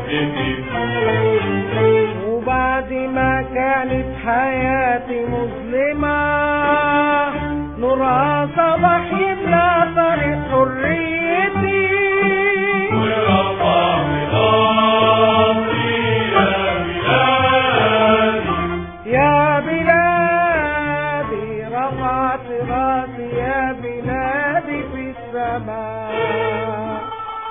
وعزتي وبعد ما كانت حياتي مظلمة نورها صباح يملى طريق حريتي ورفعت راسي يا بلادي يا بلادي رفعت راسي يا بلادي في السماء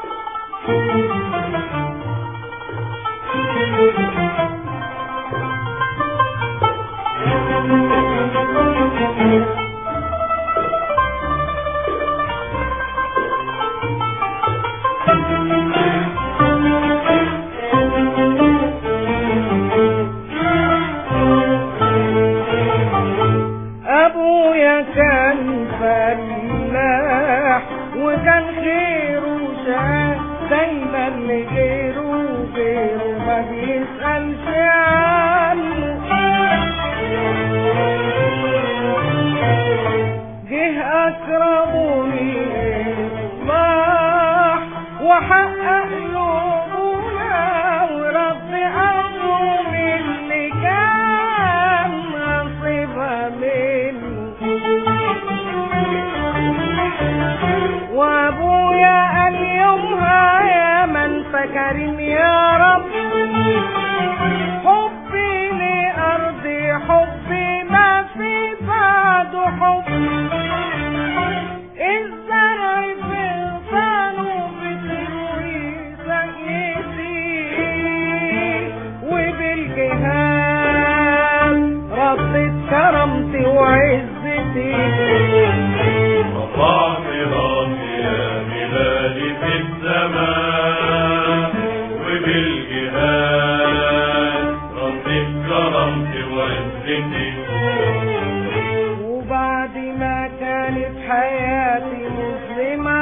ابويا كان فلاح وكان خيره شاه دايما لغيره غيره ما بيسألش عنه جه اكرمني اصلاح وحقق قلوبنا ورب امره اللي كان نصيبها منه وابويا قال يومها يا من فكرني يا رب حبي لأرضي حبي ما في بعده حب الزرع في غصانه بتروي سقيتي وبالجهاد ردت كرامتي وعزتي رفعت راسي يا بلادي في السماء وبالجهاد ردت كرامتي وعزتي وبعد ما كانت حياتي مظلمة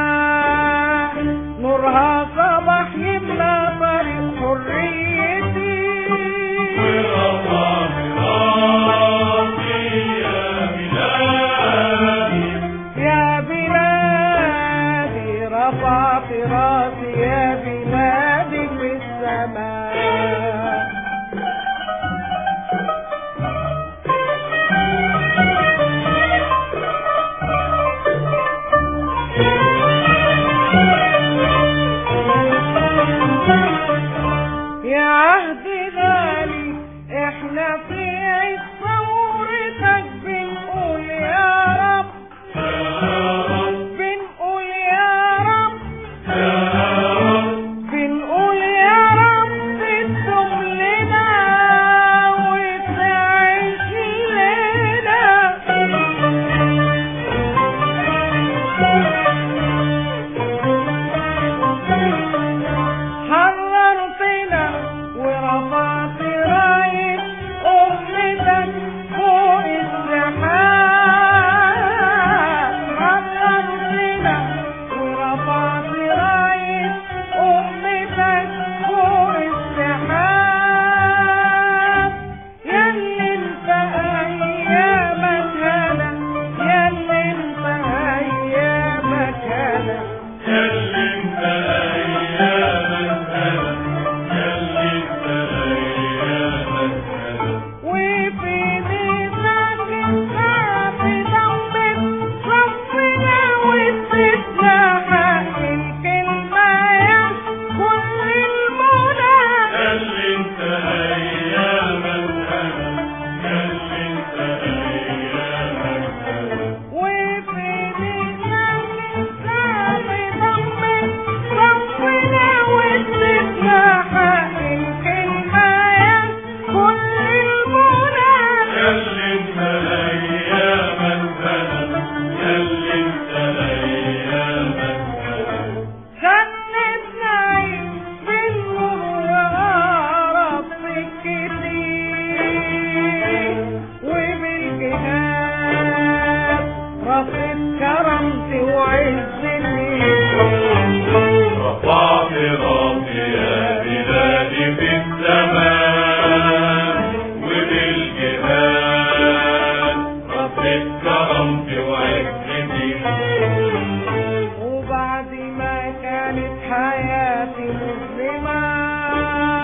نورها صباح يملى طريق حريتي ورفعت راسي يا بلادي يا بلادي رفعت راسي يا بلادي في السماء يا عهد غالي احنا في عيد ثورتك بنقول يا رب بنقول يا رب بنقول يا رب تدوم لنا وتعيش لنا حررتنا ورفعت راية أمتك فوق السحاب حررتنا ورفعت راية أمتك فوق السحاب ياللي انت أيامك هنا ياللي انت أيامك هنا ياللي انت ايامك هلا ياللي انت ايامك هلا وفي ميزانك الشعب ضمن ربنا وادتنا حق الكلمة يا كل المنى ياللي انت ايامك هلا ياللي انت ايامك هلا وفي ميزانك الشعب ضمن ربنا وادتنا حق الكلمة يا كل المنى ياللي انت ايامك هلا ياللي انت ايامك هلا خلتنا عيش بالنور وأقرب سكتي وبالجهاد رفضت كرامتي وعزتي رفعت راسي يا بلادي في السماء وبالجهاد رفعت كرامتي وعزتي وبعد ما كانت حياتي مظلمة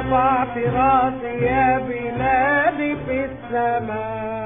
رفعت راسي يا بلادي في السماء